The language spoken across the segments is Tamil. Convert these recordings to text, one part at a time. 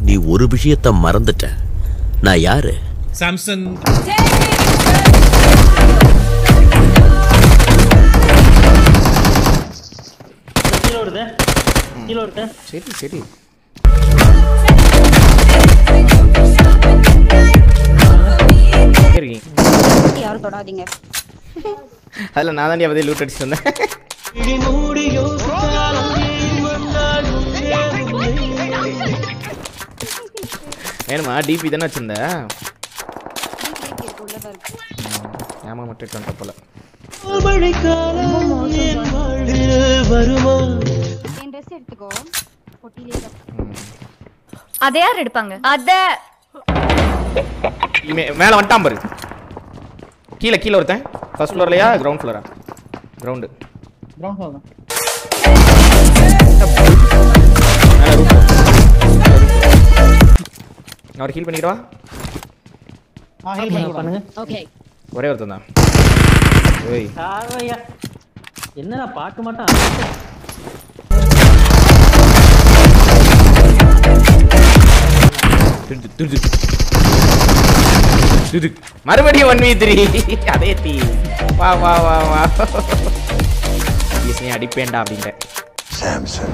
நீ ஒரு விஷயத்த மறந்துட்ட நான் யாரு சாம்சங் கீழே வருது கீழே வருது சரி சரி இருக்கீங்க யாரும் தொடாதீங்க அதில் நான் தாண்டி அவதே லூட் அடிச்சுட்டு வந்தேன் வேணுமா டிபி தானே வச்சிருந்த உள்ளதா இருக்கு ஏமா மட்டும் இட்டு வந்துட்ட போல என் ட்ரெஸ் எடுத்துக்கோ பொட்டிலே அத யார் எடுப்பாங்க அத மே- மேல வந்துட்டான் பாரு கீழே கீழே ஒருத்தன் ஃபர்ஸ்ட் ஃப்ளோர்லையா கிரவுண்ட் ஃப்ளோரா கிரவுண்டு ப்ரௌன் ஃபால் தான் மேலே ரூப் அவர் ஹீல் பண்ணிக்கிறவா ஆ ஹெல்ப் பண்ணி பண்ணுங்க ஒரே ஒருத்தன் தான் ஓய் ஐயா என்னடா பார்க்க மாட்டான் திருது திருது திருது மறுபடியும் ஒன் வி த்ரீ அதே தீ வா வா வா வா நீ அடிப்பேன்டா அப்படின்ட்டு Samson,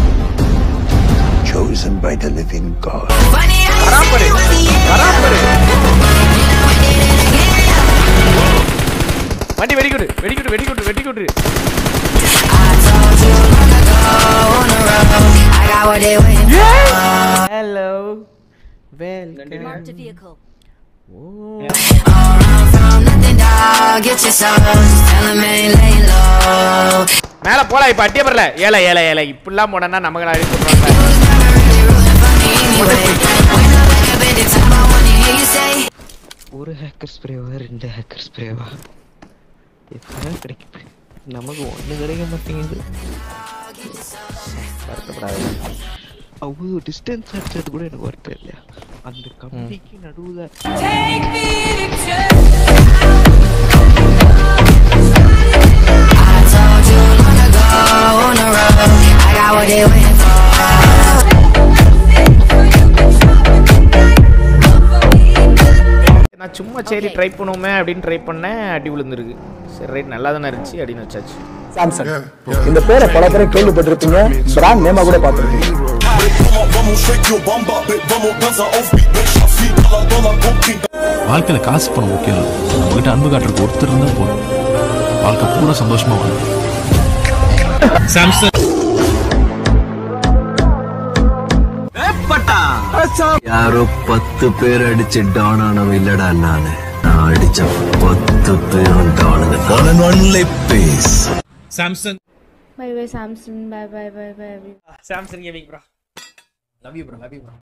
chosen by the living God. வராப்பரு வராப்பரு வண்டி வெடிக்குடு வெடிக்குடு வெடிக்குடு வெடிக்குடு ஹலோ வெல்கம் மேல போலாம் இப்ப அட்டிய பரல ஏல ஏல ஏல இப்படிலாம் போனா நமக்கு நான் சொல்றாங்க ஒரு ஹேக்கர் ஸ்ப்ரேவா ரெண்டு ஹேக்கர் ஸ்ப்ரேவா எத்தனை கிடைக்குது நமக்கு ஒண்ணு கிடைக்க மாட்டேங்குது வருத்தப்படாது அவ்வளோ டிஸ்டன்ஸ் அடிச்சது கூட எனக்கு வருத்தம் இல்லையா அந்த கம்பிக்கு நடுவுல நான் சும்மா சரி ட்ரை பண்ணுவோமே அப்படின்னு ட்ரை பண்ணேன் அடி விழுந்துருக்கு சரி ரைட் நல்லா தானே இருந்துச்சு அப்படின்னு வச்சாச்சு சாம்சங் இந்த பேரை பல பேரை கேள்விப்பட்டிருப்பீங்க பிராண்ட் நேமா கூட பார்த்துருப்பீங்க வாழ்க்கையில காசு பணம் முக்கியம் இல்லை நம்மகிட்ட அன்பு காட்டுறதுக்கு ஒருத்தர் இருந்தா போதும் வாழ்க்கை பூரா சந்தோஷமா வாழும் சாம்சங் யாரோ பத்து பேர் அடிச்சு டான் ஆனவன் இல்லடா நானு நான் அடிச்ச பத்து பேரும் டானுங்க ஒன்லி பேஸ் Samsung bye bye Samsung bye bye bye bye Samsung gaming bro love you bro love you bro